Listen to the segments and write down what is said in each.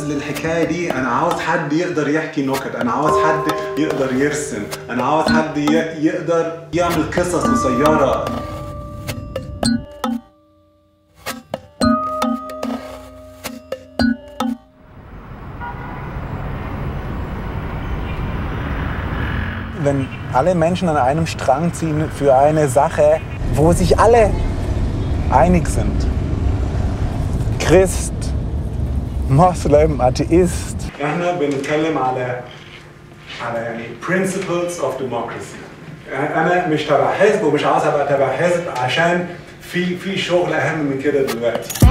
للحكايه دي انا عاوز حد يقدر يحكي نكت انا عاوز حد يقدر يرسم انا عاوز حد ي- يقدر يعمل قصص قصيره wenn alle Menschen an einem Strang ziehen für eine Sache, wo sich alle einig sind. Christ, Moslem, Atheist. احنا بنتكلم على على يعني principles of democracy انا مش تبع حزب ومش عاوز ابقى تبع حزب عشان في في شغل اهم من كده دلوقتي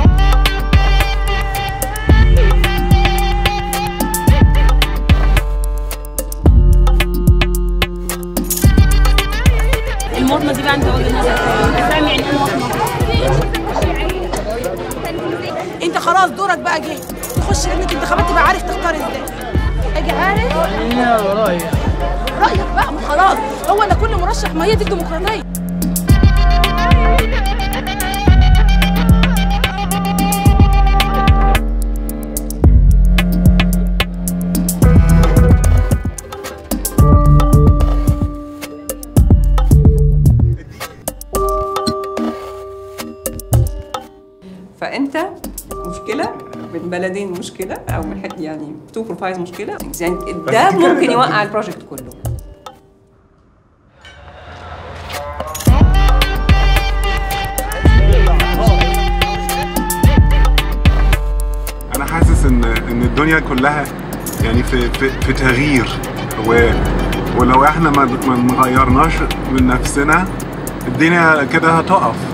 المواطنه دي بقى انت وجهه نظرك انت فاهم يعني ايه مواطنه انت خلاص دورك بقى جه تخش لجنه انتخابات تبقى عارف تختار ازاي اجي عارف لا رايك رايك بقى ما خلاص هو ده كل مرشح ما هي دي الديمقراطيه فانت مشكله من بلدين مشكله او من حد يعني تو بروفايلز مشكله يعني ده دي كده ممكن ده- يوقع البروجكت كله انا حاسس ان ان الدنيا كلها يعني في في, في تغيير و ولو احنا ما ما نغيرناش من نفسنا الدنيا كده هتقف